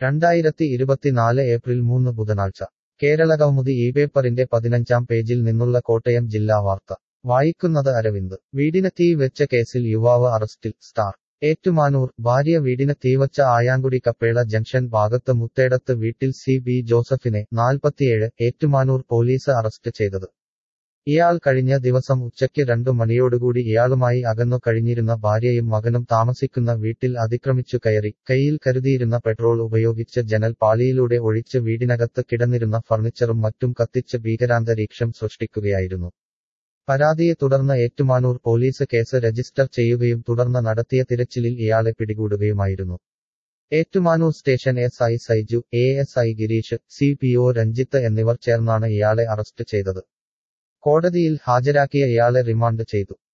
രണ്ടായിരത്തി ഇരുപത്തിനാല് ഏപ്രിൽ മൂന്ന് ബുധനാഴ്ച കേരളകൗമുദി ഈ പേപ്പറിന്റെ പതിനഞ്ചാം പേജിൽ നിന്നുള്ള കോട്ടയം ജില്ലാ വാർത്ത വായിക്കുന്നത് അരവിന്ദ് വീടിന് തീ വെച്ച കേസിൽ യുവാവ് അറസ്റ്റിൽ സ്റ്റാർ ഏറ്റുമാനൂർ ഭാര്യ വീടിന് തീവച്ച ആയാങ്കുടി കപ്പേള ജംഗ്ഷൻ ഭാഗത്ത് മുത്തേടത്ത് വീട്ടിൽ സി ബി ജോസഫിനെ നാൽപ്പത്തിയേഴ് ഏറ്റുമാനൂർ പോലീസ് അറസ്റ്റ് ചെയ്തത് ഇയാൾ കഴിഞ്ഞ ദിവസം ഉച്ചയ്ക്ക് രണ്ടു മണിയോടുകൂടി ഇയാളുമായി അകന്നു കഴിഞ്ഞിരുന്ന ഭാര്യയും മകനും താമസിക്കുന്ന വീട്ടിൽ അതിക്രമിച്ചു കയറി കയ്യിൽ കരുതിയിരുന്ന പെട്രോൾ ഉപയോഗിച്ച് ജനൽ പാളിയിലൂടെ ഒഴിച്ച് വീടിനകത്ത് കിടന്നിരുന്ന ഫർണിച്ചറും മറ്റും കത്തിച്ച് ഭീകരാന്തരീക്ഷം സൃഷ്ടിക്കുകയായിരുന്നു പരാതിയെ തുടർന്ന് ഏറ്റുമാനൂർ പോലീസ് കേസ് രജിസ്റ്റർ ചെയ്യുകയും തുടർന്ന് നടത്തിയ തിരച്ചിലിൽ ഇയാളെ പിടികൂടുകയുമായിരുന്നു Ettumanoor station S I Saiju A S I Gireesh C P O Ranjith എന്നിവർ ചേർന്നാണ് ഇയാളെ അറസ്റ്റ് ചെയ്തത് കോടതിയിൽ ഹാജരാക്കിയ ഇയാളെ റിമാൻഡ് ചെയ്തു